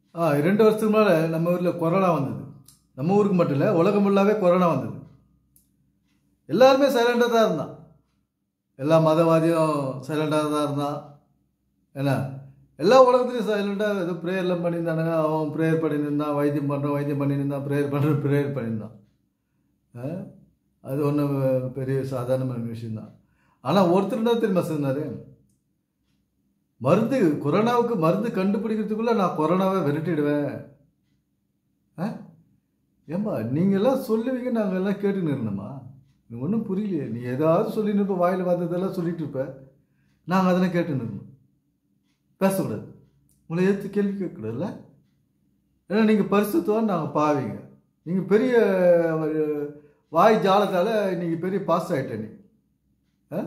ஆ ரெண்டு வருஷத்துக்கு முன்னால நம்ம ஊரில் கொரோனா வந்தது நம்ம ஊருக்கு மட்டும் இல்லை உலகம் ஃபுல்லாகவே கொரோனா வந்தது எல்லாருமே சைலண்டாக தான் இருந்தான் எல்லா மதவாதியும் சைலண்டாக தான் இருந்தான் என்ன எல்லா உலகத்துலையும் சைலண்டாக ஏதோ ப்ரேயர்லாம் பண்ணியிருந்தானுங்க அவன் ப்ரேயர் பண்ணியிருந்தான் வைத்தியம் பண்ணுறான் வைத்தியம் பண்ணியிருந்தான் ப்ரேயர் பண்ணுற ப்ரேயர் பண்ணியிருந்தான் ஆ? அது ஒன்றும் பெரிய சாதாரணமான விஷயம்தான் ஆனால் ஒருத்தர் தான் திரும்ப சொன்னார் மருந்து கொரோனாவுக்கு மருந்து கண்டுபிடிக்கிறதுக்குள்ள நான் கொரோனாவை விரட்டிடுவேன் ஆ ஏம்பா நீங்கள்லாம் சொல்லுவீங்க நாங்கள் எல்லாம் கேட்டுன்னு இருந்தோமா எனக்கு ஒன்றும் புரியலையே நீ ஏதாவது சொல்லின்னு இருப்ப வாயில் வந்ததெல்லாம் சொல்லிட்டு இருப்ப நாங்கள் அதெல்லாம் கேட்டுன்னு இருந்தோம் பேசக்கூடாது உங்களை ஏற்று கேள்வி கேட்கக்கூடாதுல்ல ஏன்னா நீங்கள் பரிசுத்தம் நாங்கள் பாவிங்க நீங்கள் பெரிய அஹ், வாய் ஜாலத்தால் நீங்கள் பெரிய பாஸ் ஆகிட்ட நீ ஆ?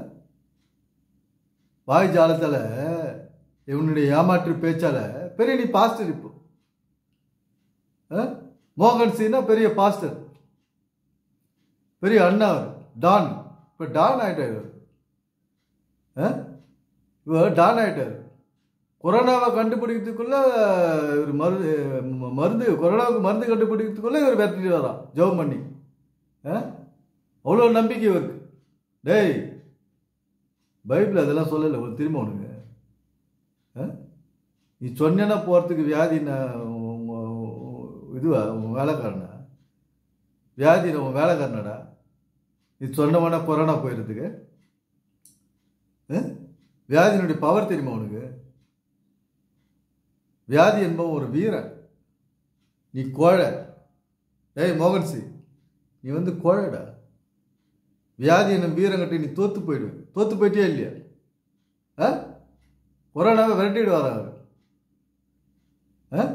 வாய் ஜாலத்தால் இவனுடைய ஏமாற்று பேச்சால பெரிய நீ பாஸ்டர் இப்போ ஆ? மோகன் சீனா பெரிய பாஸ்டர் பெரிய அண்ணா அவர் டான் இப்போ டான் ஆயிட்டார் அவர். ஆ? இவர் டான் ஆயிட்டார் கொரோனாவை கண்டுபிடிக்கிறதுக்குள்ள இவர் மருந்து ம- மருந்து கொரோனாவுக்கு மருந்து கண்டுபிடிக்கிறதுக்குள்ள இவர் விரட்டிட்டு வரான் ஜெபம் பண்ணி ஆ? அவ்வளோ நம்பிக்கை இவருக்கு டேய் பைபிள் அதெல்லாம் சொல்லலை ஒரு திரும்ப உனக்கு ஆ? நீ சொன்னேன்னா போகிறதுக்கு வியாதி நான் உன் உன் இதுவா உன் வேலைக்காரனா வியாதி உன் வேலைக்காரனடா நீ சொன்னவனா கொரோனா போயிடுறதுக்கு ஆ? வியாதியினுடைய பவர் தெரியுமா உனக்கு வியாதி என்பவன் ஒரு வீரன் நீ கோழை ஏய் மோகன்சி நீ வந்து கோழைடா வியாதி என்னும் வீரங்கிட்ட நீ தோத்து போயிடுவ தோத்து போயிட்டே இல்லையா ஆ கொரோனாவை விரட்டிடுவாரா அவர் ஆ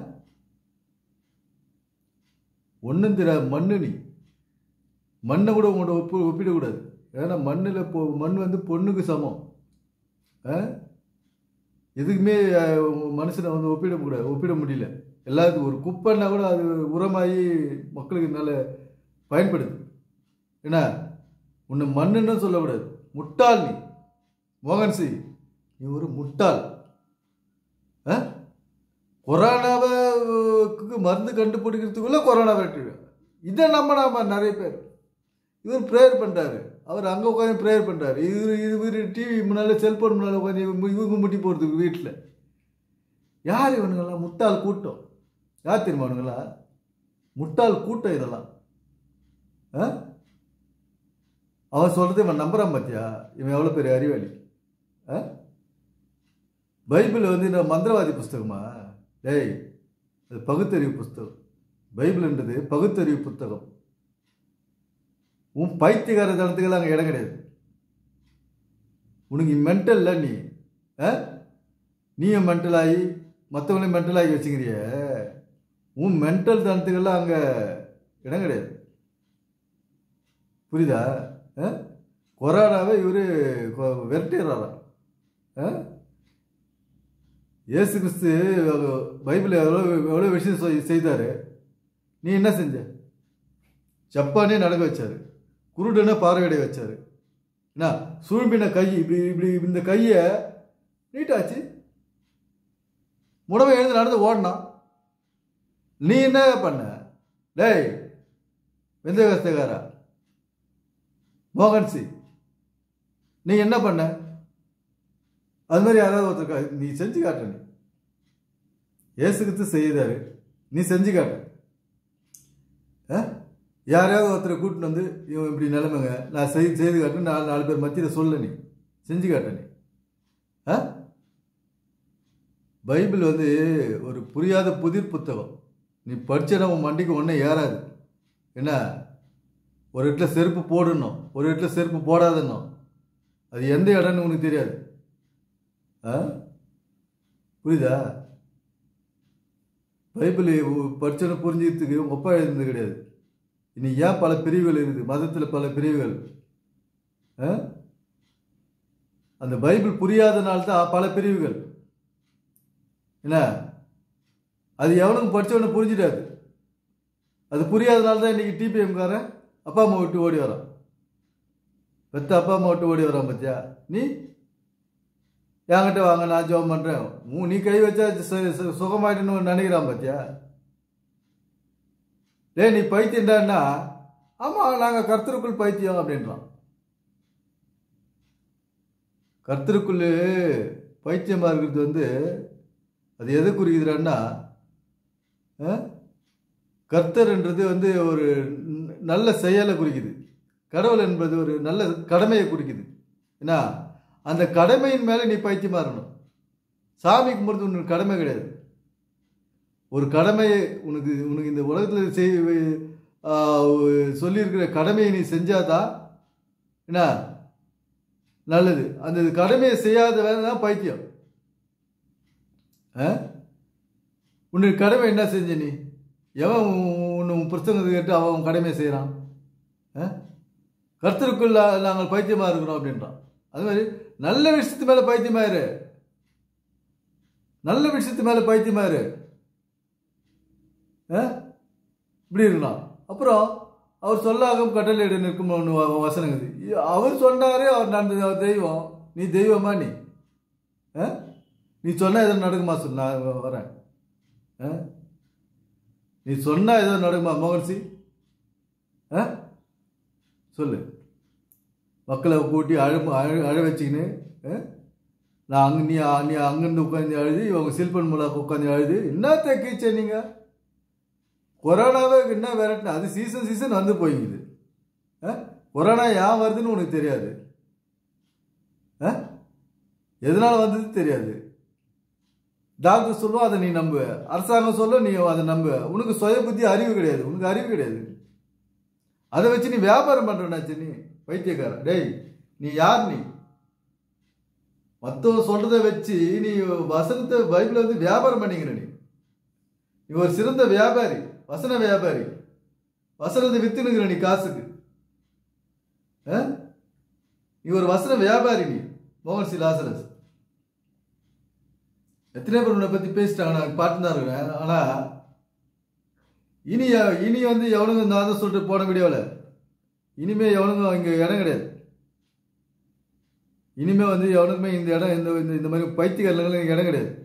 ஒன்றும் தெரியாது மண்ணு நீ மண்ணை கூட உங்களோட ஒப்பு ஒப்பிடக்கூடாது ஏன்னா மண்ணில் பொ மண் வந்து பொண்ணுக்கு சமம் ஆ எதுக்குமே அஹ், மனுஷனை வந்து ஒப்பிடக்கூடாது ஒப்பிட முடியல எல்லாத்துக்கும் ஒரு குப்பைன்னா கூட அது உரமாகி மக்களுக்கு நல்ல பயன்படுது என்ன உன்னை மண்ணுன்னு சொல்லக்கூடாது முட்டாள் நீ மோகன் சி நீ ஒரு முட்டாள் ஆ? கொரோனாவை க்கு மருந்து கண்டுபிடிக்கிறதுக்குள்ள கொரோனா விரட்டிடுவேன் இதை நம்ம நாம நிறைய பேர் இவர் ப்ரேயர் பண்ணுறாரு அவர் அங்கே உட்காந்து ப்ரேயர் பண்ணுறாரு இவர் இவர் டிவி முன்னால் செல்ஃபோன் முன்னால் உட்காந்து இவங்க முட்டி போகிறதுக்கு வீட்டில் யார் இவனுங்கெல்லாம் முட்டாள் கூட்டம் யார் தெரியுமா இவனுங்களா முட்டாள் கூட்டம் இதெல்லாம் ஆ அவன் சொல்கிறது இவன் நம்புறான் பார்த்தியா இவன் எவ்வளோ பெரிய அறிவாளி ஆ பைபிள் வந்து இந்த மந்திரவாதி புஸ்தகமா டேய் அது பகுத்தறிவு புஸ்தகம் பைபிள்ன்றது பகுத்தறிவு புத்தகம் உன் பைத்தியகார தனத்துக்கெல்லாம் அங்கே இடம் கிடையாது உனக்கு மென்டல்ல நீ ஆ நீயும் மென்டலாகி மற்றவங்களையும் மென்டலாகி வச்சுக்கிறிய உன் மென்டல் தனத்துக்கெல்லாம் அங்கே இடம் கிடையாது புரியுதா ஆ? கொரோனாவை இவர் விரட்டிடுறாராம் ஆ? இயேசு கிறிஸ்து பைபிள் எவ்வளோ எவ்வளோ விஷயம் செய்- செய்தாரு நீ என்ன செஞ்ச ஜப்பானே நடக்க வச்சாரு குருடனை பார்வையடைய வச்சாரு என்ன சுழும்பின கை இப்படி இப்படி இந்த கையை நீட்டாச்சு முடவை எழுந்து நடந்து ஓடினான் நீ என்ன பண்ண டேய் வெந்தகஸ்தகாரா மோகன் சி நீ என்ன பண்ண அது மாதிரி யாராவது ஒருத்தர் கா- நீ செஞ்சு காட்டு நீ ஏசுகித்து செய்தாரு நீ செஞ்சு காட்டு ஆ? யாரையாவது ஒருத்தரை கூட்டின்னு வந்து இவன் இப்படி நிலைமைங்க நான் செய் செய்து காட்டு நாலு நாலு பேர் மத்தியில் சொல்ல நீ செஞ்சு காட்ட நீ ஆ பைபிள் வந்து ஒரு புரியாத புதிர் புத்தகம் நீ படிச்சனா உன் மண்டிக்கு ஒன்றே ஏறாது என்ன ஒரு இடத்துல செருப்பு போடணும் ஒரு இடத்துல செருப்பு போடாதணும் அது எந்த இடம்னு உனக்கு தெரியாது ஆ புரியுதா பைபிள் படிச்சனை புரிஞ்சுக்கிறதுக்கு உங்கள் அப்பா எழுதுனது கிடையாது இனி ஏன் பல பிரிவுகள் இருக்குது மதத்தில் பல பிரிவுகள் ஆ? அந்த பைபிள் புரியாதனால தான் பல பிரிவுகள் என்ன அது எவனுக்கும் படிச்சவனு புரிஞ்சிடாது அது புரியாதனால தான் இன்னைக்கு டிபிஎம்காரன் அப்பா அம்மா விட்டு ஓடி வரான் பெத்த அப்பா அம்மா விட்டு ஓடி வரான் பத்தியா நீ என்கிட்ட வாங்க நான் ஜெபம் பண்ணுறேன் மூ நீ கை வச்சா சு- சு- சுகமாயிட்டுன்னு நினைக்கிறான் பாத்தியா டேய் நீ பைத்தியம்டான்னா ஆமாம் நாங்கள் கர்த்தருக்குள் பைத்தியம் அப்படின்றான் கர்த்தருக்குள் பைத்தியமாக இருக்கிறது வந்து அது எதை குறிக்குதுன்னா கர்த்தர்ன்றது வந்து ஒரு ந- நல்ல செயலை குறிக்குது கடவுள் என்பது ஒரு நல்ல கடமையை குறிக்குது என்ன அந்த கடமையின் மேலே நீ பைத்தியமாக இருக்கணும் சாமி கும்பிட்றது உனக்கு கடமை கிடையாது ஒரு கடமையை உனக்கு உனக்கு இந்த உலகத்தில் செய் ஆ, சொல்லியிருக்கிற கடமையை நீ செஞ்சாதான் என்ன நல்லது அந்த கடமையை செய்யாத வேலை தான் பைத்தியம் ஆ? உன்னுடைய கடமை என்ன செஞ்ச நீ எவன் உன்னை உன் பிரசங்கத்தை கேட்டு அவன் உன் கடமையை செய்கிறான் கர்த்தருக்குள்ள நாங்கள் பைத்தியமாக இருக்கிறோம் அப்படின்றான் அது மாதிரி நல்ல விஷயத்து மேலே பைத்தியமாயிரு நல்ல விஷயத்து மேலே பைத்தியமாயிரு ஆ? இப்படி இருக்கலாம் அப்புறம் அவர் சொல்லாகும் கட்டளையிட நிற்கும் ஒன்று வ- வசனம் இருக்குது அவர் சொன்னாரே அவர் நடந்தது அவர் தெய்வம் நீ தெய்வமா நீ ஆ? நீ சொன்னா எதுவும் நடக்குமா சொல் நான் வரேன் ஆ? நீ சொன்னா எதுவும் நடக்குமா மோகன்சி ஆ சொல்லு மக்களை கூட்டி அழ அழ அழ வச்சுக்கின்னு ஆ? நான் அங்கே நீ நீ அங்கேருந்து உட்காந்து அழுது இவங்க சில்பன் மூலம் உட்காந்து அழுது என்னத்த கீச்ச நீங்கள் கொரோனாவே என்ன விரட்டின அது சீசன் சீசன் வந்து போய்க்குது ஆ? கொரோனா ஏன் வருதுன்னு உனக்கு தெரியாது ஆ? எதனால வந்தது தெரியாது டாக்டர் சொல்லும் அதை நீ நம்பு அரசாங்கம் சொல்லும் நீ அதை நம்பு உனக்கு சுய புத்தி அறிவு கிடையாது உனக்கு அறிவு கிடையாது அதை வச்சு நீ வியாபாரம் பண்றனாச்சு நீ பைத்தியக்காரன் டேய் நீ யார் நீ மற்றவங்க சொல்றதை வச்சு நீ வசனத்தை பைபிளை வந்து வியாபாரம் பண்ணிக்கிற நீ நீ ஒரு சிறந்த வியாபாரி வசன வியாபாரி வசனத்தை வித்துனுங்கிற நீ காசுக்கு ஆ? நீ ஒரு வசன வியாபாரி நீ மோகன் சி லாசரஸ் எத்தனை பேர் உன்னை பத்தி பேசிட்டாங்க நான் பார்த்து தான் இருக்கிறேன் ஆனா இனி இனி வந்து எவனுங்க நான் தான் சொல்லிட்டு போன வீடியோவில் இனிமே எவனுங்க இங்க இடம் கிடையாது இனிமே வந்து எவனுக்குமே இந்த இடம் இந்த இந்த- இந்த மாதிரி பைத்தியக்காரங்களுக்கு இங்க இடம் கிடையாது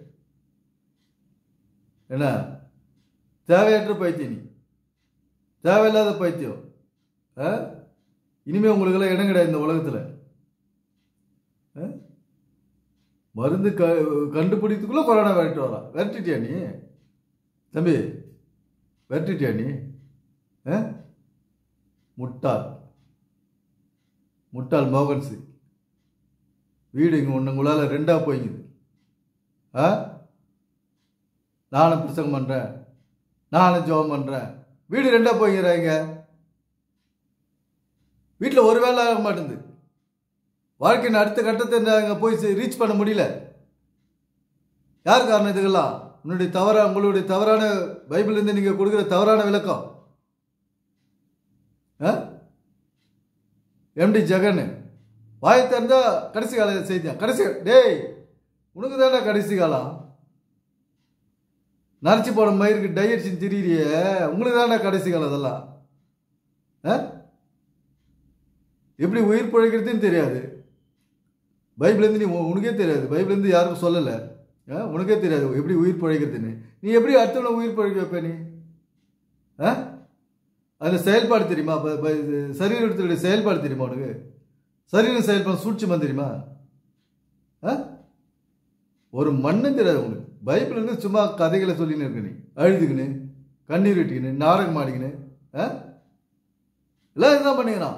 என்ன தேவையற்ற பைத்தியம் நீ தேவையில்லாத பைத்தியம் ஆ? இனிமே உங்களுக்கெல்லாம் இடம் கிடையாது இந்த உலகத்தில் ஆ? மருந்து க கண்டுபிடிக்கிறதுக்குள்ள கொரோனா விரட்டு வரான் விரட்டிட்டியா நீ தம்பி விரட்டிட்டியா நீ ஆ? முட்டாள் முட்டாள் மோகன் சிங் வீடு இங்கே ஒன்று உங்களால் ரெண்டாக போய்க்குது ஆ நானும் பிரசங்கம் பண்ணுறேன் நானும் ஜெபம் பண்ணுறேன் வீடு ரெண்டாக போய்க்கிறாங்க வீட்டில் ஒரு வேலை ஆக மாட்டேங்குது வாழ்க்கையின் அடுத்த கட்டத்தை நாங்கள் போய் ரீச் பண்ண முடியல யார் காரணம் இதுக்கெல்லாம் உன்னுடைய தவறா உங்களுடைய தவறான பைபிள்லேருந்து நீங்கள் கொடுக்குற தவறான விளக்கம் எம்டி ஜெகன் வாய் திறந்தா கடைசி கால செய்தியா கடைசி டேய் உனக்கு தானே கடைசி காலம் நரைச்சி போன மயிருக்கு டை அடிச்சுன்னு திரியிறியே உங்களுக்கு தானே கடைசி காலம் அதெல்லாம் ஆ? எப்படி உயிர் பிழைக்கிறதுன்னு தெரியாது பைபிள்லேருந்து நீ உ- உனக்கே தெரியாது பைபிள்லேருந்து யாருக்கும் சொல்லலை ஆ? உனக்கே தெரியாது எப்படி உயிர் பிழைக்கிறதுன்னு நீ எப்படி அடுத்தவனை உயிர் பிழைக்க வைப்ப நீ ஆ அதில் செயல்பாடு தெரியுமா ப- ப- இது சரீரத்துடைய செயல்பாடு தெரியுமா உனக்கு சரீரம் செயல்பாடு சூட்சமாக தெரியுமா ஆ ஒரு மண்ணும் தெரியாது உனக்கு பைபிள் இருந்து சும்மா கதைகளை சொல்லின்னு இருக்க நீ அழுதுக்கின்னு கண்ணீர் விட்டுக்கின்னு நாடகம் ஆடிக்கின்னு ஆ எல்லாம் இதுதான் பண்ணிக்கிறான்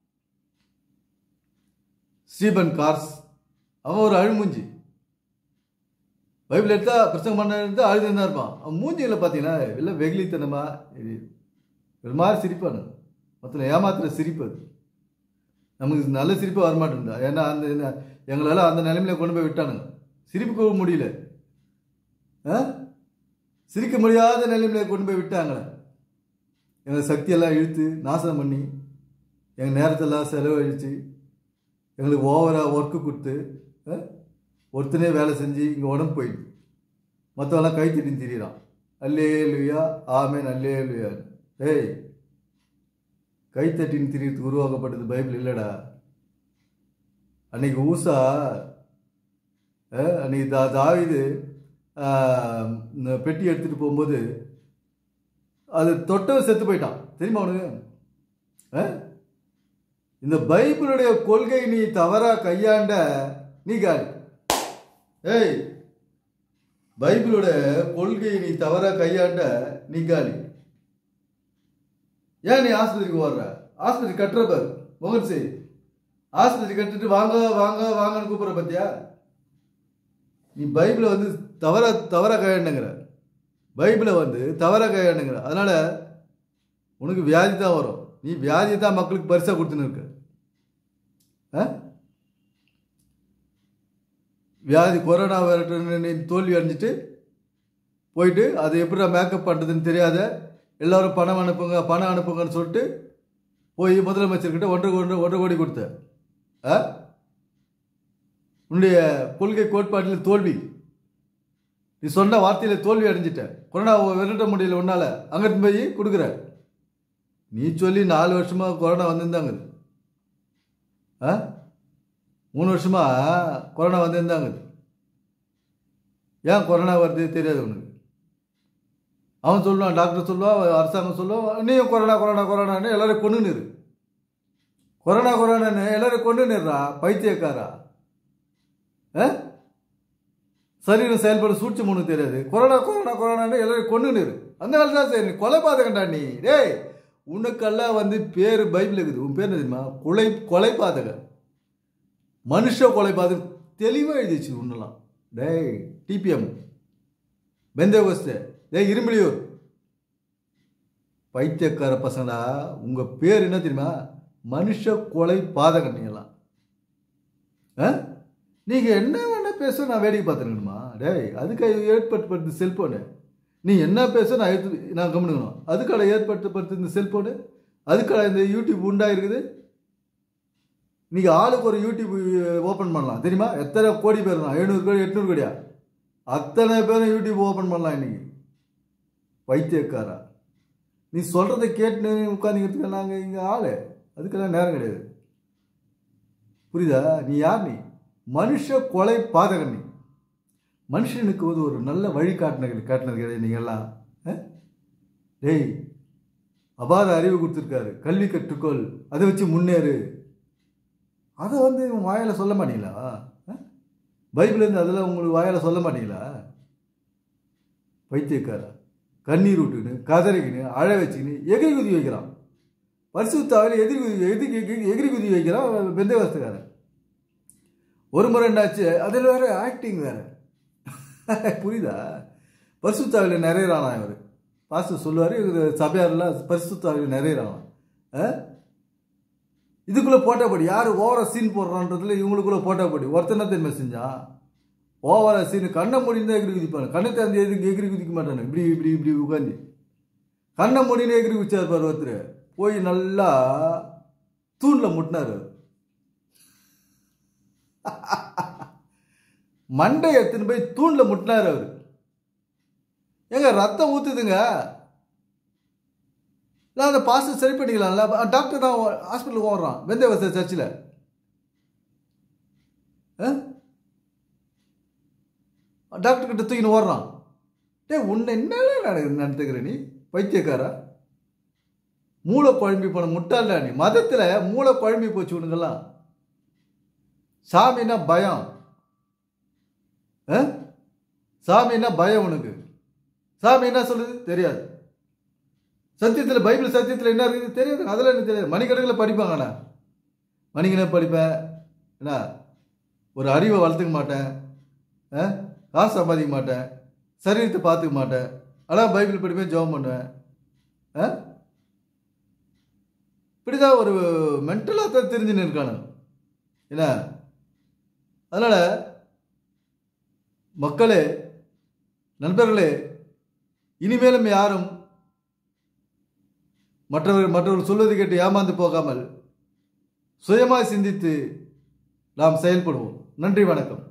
ஸ்டீபன் கார்ஸ் அவன் ஒரு அழுமூஞ்சி பைபிள் எடுத்தா பிரசங்கம் பண்ண எடுத்தா அழுதுன்னு தான் இருப்பான் அவன் மூஞ்சிகளை பார்த்தீங்கன்னா இல்லை வெகுளித்தனமா இது ஒரு மாதிரி சிரிப்பானு மொத்தம் ஏமாத்துற சிரிப்பு அது நமக்கு நல்ல சிரிப்பு வரமாட்டேங்குதா ஏன்னா அந்த இந்த- எங்களெல்லாம் அந்த நிலைமையில கொண்டு போய் விட்டானுங்க சிரிப்பு கூட முடியல ஆ? சிரிக்க முடியாத நிலைமையில கொண்டு போய் விட்டாங்களே எங்கள் சக்தியெல்லாம் இழுத்து நாசம் பண்ணி எங்கள் நேரத்தெல்லாம் செலவழித்து எங்களுக்கு ஓவராக ஒர்க்கு கொடுத்து ஆ? ஒருத்தனே வேலை செஞ்சு இங்கே உடம்பு போயிடுது மற்றவெல்லாம் கை தட்டி திரியிறான் அல்லே லுயா ஆமேன் அல்லே லுயா டேய் கை தட்டின்னு திரியறதுக்கு உருவாக்கப்பட்டது பைபிள் இல்லைடா அன்னைக்கு ஊசா அஹ், அன்னைக்கு தா தாவிது ஆஹ், இந்த பெட்டி எடுத்துகிட்டு போகும்போது அது தொட்டவன் செத்து போயிட்டான் தெரியுமா உனக்கு அஹ்? இந்த பைபிளுடைய கொள்கை நீ தவறா கையாண்ட நீ காலி ஏய் பைபிளோட கொள்கையை நீ தவறா கையாண்ட நீ காலி ஏன் நீ ஆஸ்பத்திரிக்கு ஓடுற ஆஸ்பத்திரி கட்டுற பாரு மோகன் சி ஆஸ்பத்திரி கட்டிட்டு வாங்க வாங்க வாங்கன்னு கூப்பிடுற பத்தியா நீ பைபிளை வந்து தவற தவற கையாண்டுங்கிற பைபிளை வந்து தவற கையாண்டுங்கிற அதனால உனக்கு வியாதி தான் வரும் நீ வியாதி தான் மக்களுக்கு பரிசா கொடுத்துன்னு இருக்க ஆ? வியாதி கொரோனா வரட்டுன்னு நீ தோல்வி அடைஞ்சிட்டு போயிட்டு அது எப்படி மேக்கப் பண்ணுறதுன்னு தெரியாத எல்லாரும் பணம் அனுப்புங்க பணம் அனுப்புங்கன்னு சொல்லிட்டு போய் முதலமைச்சர்கிட்ட ஒன்றரை ஒன்றரை ஒன்றரை கோடி கொடுத்த ஆ உன்னுடைய கொள்கை கோட்பாட்டில் தோல்வி நீ சொன்ன வார்த்தையில் தோல்வி அடைஞ்சிட்ட கொரோனா விரட்ட முடியல உன்னால அங்கிட்டு போய் கொடுக்குற நீ சொல்லி நாலு வருஷமா கொரோனா வந்திருந்தாங்க ஆ மூணு வருஷமா கொரோனா வந்திருந்தாங்க ஏன் கொரோனா வருது தெரியாது உனக்கு அவன் சொல்லுவான் டாக்டர் சொல்லுவான் அரசாங்கம் சொல்லுவான் நீயும் கொரோனா கொரோனா கொரோனான்னு எல்லாரும் கொண்டு நிறு கொரோனா கொரோனான்னு எல்லாரும் கொண்டு நிறா பைத்தியக்காரா ஆ? சரீரம் செயல்பட சூழ்ச்சி உனக்கு தெரியாது கொரோனா கொரோனா கொரோனான்னு எல்லாரும் கொண்டு நிறு அந்த வேலை தான் சரி நீ கொலை பாதகண்டா நீ டேய் உனக்கெல்லாம் வந்து பேர் பைபிள் இருக்குது உன் பேர் என்ன தெரியுமா கொலை கொலை பாதகன் மனுஷ கொலை பாதகன் தெளிவாக எழுதிச்சு உன்னெல்லாம் டேய் டிபிஎம் பெந்தேகோஸ்து டேய் இரும்பலியூர் பைத்தியக்கார பசங்களா உங்கள் பேர் என்ன தெரியுமா மனுஷ கொலை பாதகன் நீங்களாம் ஆ நீங்கள் என்ன வேணா பேச நான் வேடிக்கை பார்த்துருக்கணுமா டேய் அதுக்கு ஏற்படுத்தப்படுது செல்ஃபோனு நீ என்ன பேச நான் எடுத்து நான் கவனிக்கணும் அதுக்கான ஏற்படுத்தப்படுது இந்த செல்ஃபோனு அதுக்கான இந்த யூடியூப் உண்டா இருக்குது நீங்கள் ஆளுக்கு ஒரு யூடியூப் ஓப்பன் பண்ணலாம் தெரியுமா எத்தனை கோடி பேர் தான் எழுநூறு கோடி எட்நூறு கோடியா அத்தனை பேரும் யூடியூப் ஓப்பன் பண்ணலாம் இன்னைக்கு பைத்தியக்காரா நீ சொல்கிறத கேட்டு உட்காந்துக்கிறதுக்கு நாங்கள் இங்கே ஆளு அதுக்கெல்லாம் நேரம் கிடையாது புரியுதா நீ யார் நீ மனுஷ கொலை பாதகன் நீ மனுஷனுக்கு வந்து ஒரு நல்ல வழி காட்டின காட்டினது கிடையாது நீங்கள்லாம் ஆ? டேய் அபார அறிவு கொடுத்துருக்காரு கல்வி கற்றுக்கொள் அதை வச்சு முன்னேறு அதை வந்து உன் வாயால் சொல்ல மாட்டீங்களா ஆ? பைபிள்லேருந்து அதெல்லாம் உங்களுக்கு வாயால் சொல்ல மாட்டீங்களா பைத்தியக்காரா கண்ணீர் விட்டுக்கின்னு கதறிக்கின்னு அழ வச்சுக்கின்னு எகிரி குதி வைக்கிறான் பரிசுத்தாவில் எதிரி குதி எதிரி எகிரி- எகிரி குதி வைக்கிறான் பெந்தவாசத்துக்காரன் ஒரு முறை என்னாச்சு அதில் வேற ஆக்டிங் வேற புரியுதா பரிசுத்தாவில் நிறையிறானா இவர் பாஸ்டர் சொல்லுவார் இவர் சபையாரெல்லாம் பரிசுத்தாவில் நிறையிறானா இதுக்குள்ளே போட்டாப்படி யார் ஓவரா சீன் போடுறான்றதுல இவங்களுக்குள்ள போட்டாப்படி ஒருத்தனை தெரியுமா செஞ்சான் ஓவரா சீன் கண்ணை முடிந்து எகிரி குதிப்பாங்க கண்ணை திறந்து எதுக்கு எகிரி குதிக்க மாட்டானு இப்படி இப்படி இப்படி உட்காந்து கண்ணை முடின்னு எகிரி குதிச்சார் பாரு ஒருத்தர் போய் நல்லா தூணில் முட்டினார் அவர் மண்டை எடுத்துன்னு போய் தூணில் முட்டினார் அவர் ஏங்க ரத்தம் ஊத்துதுங்க இல்லை அந்த பாஸ்டர் சரி பண்ணிக்கலாம்ல அப்ப டாக்டர் தான் ஹாஸ்பிட்டலுக்கு ஓடுறான் வெந்தயவச சர்ச்சில் டாக்டர் கிட்ட தூக்கின்னு ஓடுறான் டேய் உன்னை என்னடா நட- நடத்துக்கிற நீ பைத்தியக்காரா மூளை குழம்பி போன முட்டாள்டா நீ மதத்தில் மூளை குழம்பி போச்சு உனக்கெல்லாம் சாமின்னா பயம் ஆ? சாமின்னா பயம் உனக்கு சாமி என்ன சொல்லுது தெரியாது சத்தியத்தில் பைபிள் சத்தியத்தில் என்ன இருக்குது தெரியாது அதெல்லாம் எனக்கு தெரியாது மணிக்கணக்கில் படிப்பாங்கண்ணா மணிக்கணக்கு படிப்பேன் என்ன ஒரு அறிவை வளர்த்துக்க மாட்டேன் ஆ? காசு சம்பாதிக்க மாட்டேன் சரீரத்தை பார்த்துக்க மாட்டேன் ஆனால் பைபிள் படிப்பேன் ஜெபம் பண்ணுவேன் ஆ இப்படிதான் ஒரு மென்டலாக தான் தெரிஞ்சுன்னு இருக்கானுங்க என்ன அதனால் மக்களே நண்பர்களே இனிமேலும் யாரும் மற்றவர்கள் மற்றவர்கள் சொல்வதை கேட்டு ஏமாந்து போகாமல் சுயமாய் சிந்தித்து நாம் செயல்படுவோம் நன்றி வணக்கம்